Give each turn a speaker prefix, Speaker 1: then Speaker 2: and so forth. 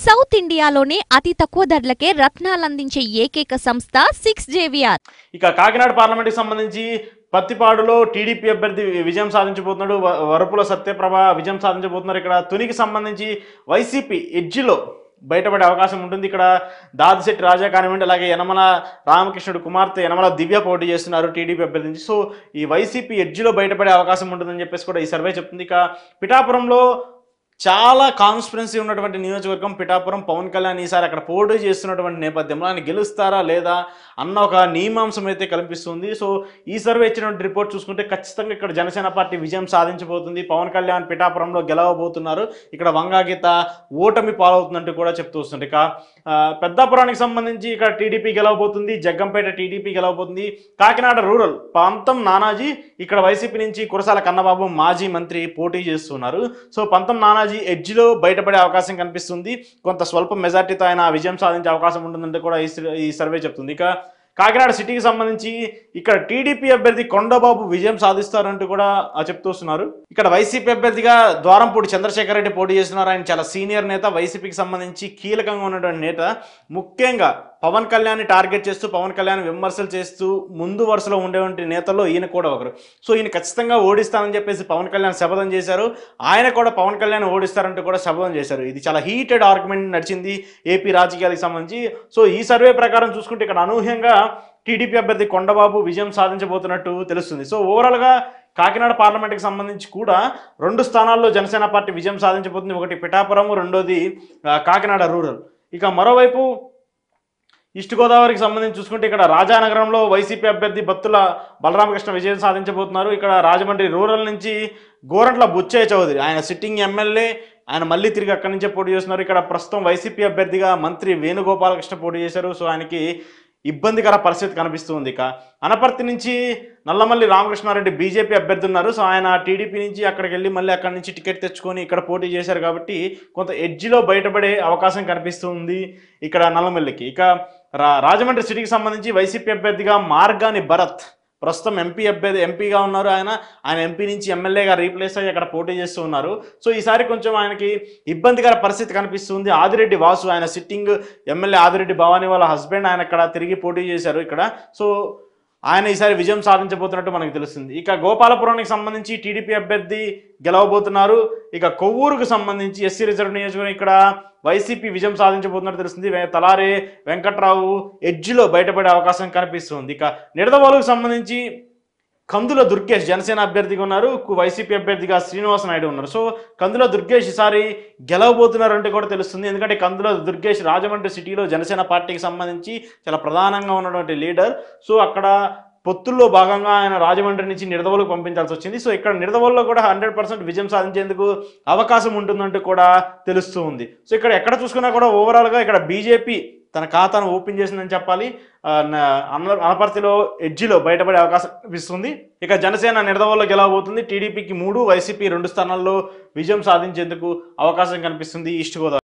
Speaker 1: south ఇండియాలోనే అతి తక్కువ ధరలకే రత్నాలందించే ఏకైక సంస్థ సిక్స్ జేవిఆర్
Speaker 2: ఇక కాకినాడ పార్లమెంట్కి సంబంధించి పత్తిపాడులో టీడీపీ అభ్యర్థి విజయం సాధించబోతున్నాడు వ- వరపుల సత్యప్రభ విజయం సాధించబోతున్నారు ఇక్కడ తునికి సంబంధించి వైసీపీ ఎడ్జిలో బయటపడే అవకాశం ఉంటుంది ఇక్కడ దాదిశెట్టి రాజా కానివ్వండి అలాగే యనమల రామకృష్ణుడు కుమార్తె యనమల దివ్య పోటీ చేస్తున్నారు టీడీపీ అభ్యర్థి నుంచి సో ఈ వైసీపీ ఎడ్జిలో బయటపడే అవకాశం ఉంటుందని చెప్పేసి కూడా ఈ సర్వే చెప్తుంది ఇక పిఠాపురంలో చాలా కాన్స్పిరెన్సీ ఉన్నటువంటి నియోజకవర్గం పిఠాపురం పవన్ కళ్యాణ్ ఈసారి అక్కడ పోటీ చేస్తున్నటువంటి నేపథ్యంలో ఆయన గెలుస్తారా లేదా అన్న ఒక నియమాంశం అయితే కల్పిస్తుంది సో ఈ సర్వే ఇచ్చినటువంటి రిపోర్ట్ చూసుకుంటే ఖచ్చితంగా ఇక్కడ జనసేన పార్టీ విజయం సాధించబోతుంది పవన్ కళ్యాణ్ పిఠాపురంలో గెలవబోతున్నారు ఇక్కడ వంగాగీత ఓటమి పాలవుతుందంటూ కూడా చెప్తూ వస్తుంది ఇక ఆ, పెద్దాపురానికి సంబంధించి ఇక్కడ టీడీపీ గెలవబోతుంది జగ్గంపేట టీడీపీ గెలవబోతుంది కాకినాడ రూరల్ పంతం నానాజీ ఇక్కడ వైసీపీ నుంచి కురసాల కన్నబాబు మాజీ మంత్రి పోటీ చేస్తున్నారు సో పంతం నానాజీ ఎడ్జ్లో బయటపడే అవకాశం కనిపిస్తుంది కొంత స్వల్ప మెజార్టీతో ఆయన విజయం సాధించే అవకాశం ఉంటుందంటే కూడా ఈ సర్- ఈ సర్వే చెప్తుంది ఇక కాకినాడ సిటీకి సంబంధించి ఇక్కడ టీడీపీ అభ్యర్థి కొండబాబు విజయం సాధిస్తారంటూ కూడా ఆ, చెప్తూ వస్తున్నారు ఇక్కడ వైసీపీ అభ్యర్థిగా ద్వారంపూడి చంద్రశేఖర్ రెడ్డి పోటీ చేస్తున్నారు ఆయన చాలా సీనియర్ నేత వైసీపీకి సంబంధించి కీలకంగా ఉన్నటువంటి నేత ముఖ్యంగా పవన్ కళ్యాణ్ టార్గెట్ చేస్తూ పవన్ కళ్యాణ్ విమర్శలు చేస్తూ ముందు వరుసలో ఉండేటువంటి నేతల్లో ఈయన కూడా ఒకరు సో ఈయన ఖచ్చితంగా ఓడిస్తానని చెప్పేసి పవన్ కళ్యాణ్ శపథం చేశారు ఆయన కూడా పవన్ కళ్యాణ్ ఓడిస్తారంటూ కూడా శపథం చేశారు ఇది చాలా హీటెడ్ ఆర్గ్యుమెంట్ నడిచింది ఏపీ రాజకీయాలకు సంబంధించి సో ఈ సర్వే ప్రకారం చూసుకుంటే ఇక్కడ అనూహ్యంగా టీడీపీ అభ్యర్థి కొండబాబు విజయం సాధించబోతున్నట్టు తెలుస్తుంది సో ఓవరాల్గా కాకినాడ పార్లమెంట్కి సంబంధించి కూడా రెండు స్థానాల్లో జనసేన పార్టీ విజయం సాధించబోతుంది ఒకటి పిఠాపురం రెండోది ఆ, కాకినాడ రూరల్ ఇక మరోవైపు ఈస్ట్ గోదావరికి సంబంధించి చూసుకుంటే ఇక్కడ రాజానగరంలో వైసీపీ అభ్యర్థి బత్తుల బలరామకృష్ణ విజయం సాధించబోతున్నారు ఇక్కడ రాజమండ్రి రూరల్ నుంచి గోరంట్ల బుచ్చయ్య చౌదరి ఆయన సిట్టింగ్ ఎమ్మెల్యే ఆయన మళ్ళీ తిరిగి అక్కడి నుంచే పోటీ చేస్తున్నారు ఇక్కడ ప్రస్తుతం వైసీపీ అభ్యర్థిగా మంత్రి వేణుగోపాలకృష్ణ పోటీ చేశారు సో ఆయనకి ఇబ్బందికర పరిస్థితి కనిపిస్తుంది ఇక అనపర్తి నుంచి నల్లమల్లి రామకృష్ణారెడ్డి బీజేపీ అభ్యర్థి ఉన్నారు సో ఆయన టీడీపీ నుంచి అక్కడికి వెళ్ళి మళ్ళీ అక్కడి నుంచి టికెట్ తెచ్చుకొని ఇక్కడ పోటీ చేశారు కాబట్టి కొంత ఎడ్జిలో బయటపడే అవకాశం కనిపిస్తుంది ఇక్కడ నల్లమల్లికి ఇక రా రాజమండ్రి సిటీకి సంబంధించి వైసీపీ అభ్యర్థిగా మార్గాని భరత్ ప్రస్తుతం ఎంపీ అభ్యర్థి ఎంపీగా ఉన్నారు ఆయన ఆయన ఎంపీ నుంచి ఎమ్మెల్యేగా రీప్లేస్ అయ్యి అక్కడ పోటీ చేస్తూ ఉన్నారు సో ఈసారి కొంచెం ఆయనకి ఇబ్బందికర పరిస్థితి కనిపిస్తుంది ఆదిరెడ్డి వాసు ఆయన సిట్టింగ్ ఎమ్మెల్యే ఆదిరెడ్డి భవానీ వాళ్ళ హస్బెండ్ ఆయన ఇక్కడ తిరిగి పోటీ చేశారు ఇక్కడ సో ఆయన ఈసారి విజయం సాధించబోతున్నట్టు మనకు తెలుస్తుంది ఇక గోపాలపురానికి సంబంధించి టీడీపీ అభ్యర్థి గెలవబోతున్నారు ఇక కొవ్వూరుకు సంబంధించి ఎస్సీ రిజర్వ్ నియోజకవర్గం ఇక్కడ వైసీపీ విజయం సాధించబోతున్నట్టు తెలుస్తుంది వే- తలారి వెంకట్రావు ఎడ్జిలో బయటపడే అవకాశం కనిపిస్తుంది ఇక నిడదవోలుకు సంబంధించి కందుల దుర్గేష్ జనసేన అభ్యర్థిగా ఉన్నారు కు- వైసీపీ అభ్యర్థిగా శ్రీనివాస నాయుడు ఉన్నారు సో కందుల దుర్గేష్ ఈసారి గెలవబోతున్నారు అంటే కూడా తెలుస్తుంది ఎందుకంటే కందుల దుర్గేష్ రాజమండ్రి సిటీలో జనసేన పార్టీకి సంబంధించి చాలా ప్రధానంగా ఉన్నటువంటి లీడర్ సో అక్కడ పొత్తుల్లో భాగంగా ఆయన రాజమండ్రి నుంచి నిడదవోలుకు పంపించాల్సి వచ్చింది సో ఇక్కడ నిడదవోలులో కూడా హండ్రెడ్ పర్సెంట్ విజయం సాధించేందుకు అవకాశం ఉంటుందంటూ కూడా తెలుస్తూ ఉంది సో ఇక్కడ ఎక్కడ చూసుకున్నా కూడా ఓవరాల్గా ఇక్కడ బీజేపీ తన ఖాతాను ఓపెన్ చేసిందని చెప్పాలి ఆ, న- అన- అనపర్తిలో ఎడ్జిలో బయటపడే అవకాశం కనిపిస్తుంది ఇక జనసేన నిడదవోల్లో గెలవబోతుంది టీడీపీకి మూడు వైసీపీ రెండు స్థానాల్లో విజయం సాధించేందుకు అవకాశం కనిపిస్తుంది ఈస్ట్ గోదావరి